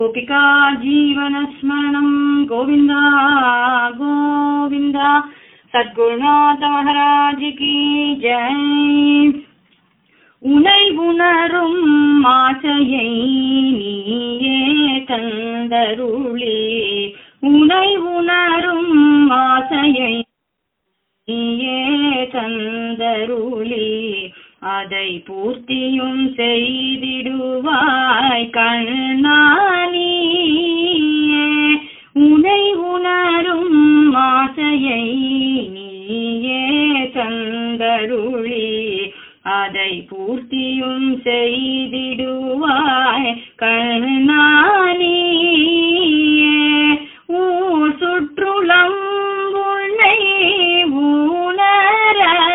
गोपिका जीवनस्मरणं गोविन्द गोविन्द சத்குருநாத மகாராஜ் கி ஜெய் உனை உணரும் ஆசையை நீயே தந்தருளே உனை உணரும் ஆசையை நீயே தந்தருளே அதை பூர்த்தியும் செய்திடுவாய் கண்ணானியே உனை உணரும் ஆசையை நீயே தந்தருளி அதை பூர்த்தியும் செய்திடுவாய் கண்ணானியே ஊர் சுற்றுலம் உன்னை உணர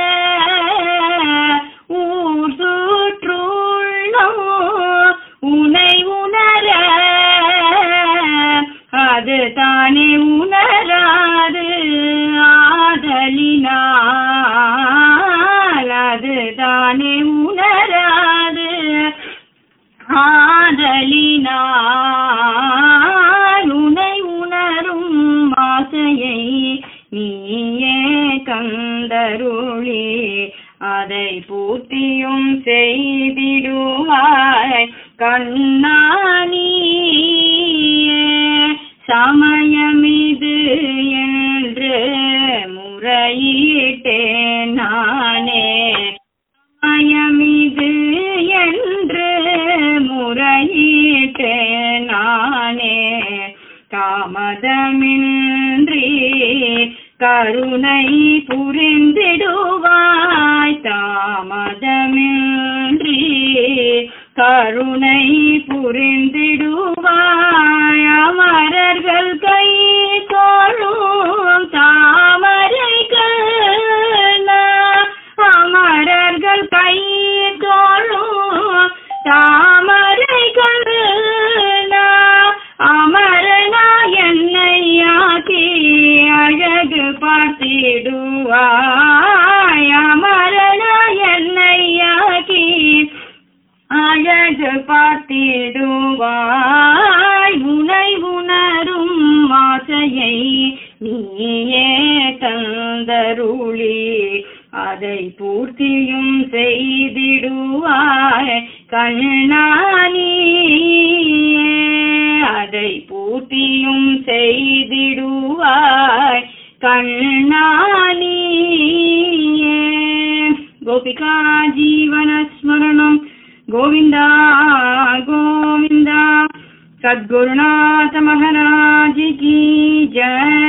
ஊர் சுற்றுள்ளம் உனை உணர அது தானே உணராது ஆதலினால் அது தானே உணராது ஆதலினால் உனை உணரும் ஆசையை நீயே கந்தருளே அதை பூர்த்தியும் செய்திடுவாய் கண்ணானியே சமயமிது என்று முறையிட்டேன் நானே சமயமிது என்று முறையிட்டேன் நானே தாமதமின்றி கருணை புரிந்திடுவாய் தாமதமின்றி கருணை புரிந்திடுவாய் அமரர்கள் கை தோழும் தாமரைகள் அமரர்கள் கை தோழும் தாமரைகள் அமரனா என்னை ஆக்கி அழகு பார்த்திடுவாய் அமரனா என்னை ஆக்கி அழகு பார்த்திடுவாய் உனை உணரும் ஆசையை நீயே தந்தருளி அதை பூர்த்தியும் செய்திடுவாய் கண்ணானியே அதை பூர்த்தியும் செய்திடுவாய் கண்ணானியே கோபிகா ஜீவனஸ்மரணம் गोविन्द गोविन्द सद्गुरुनाथ महाराज की जय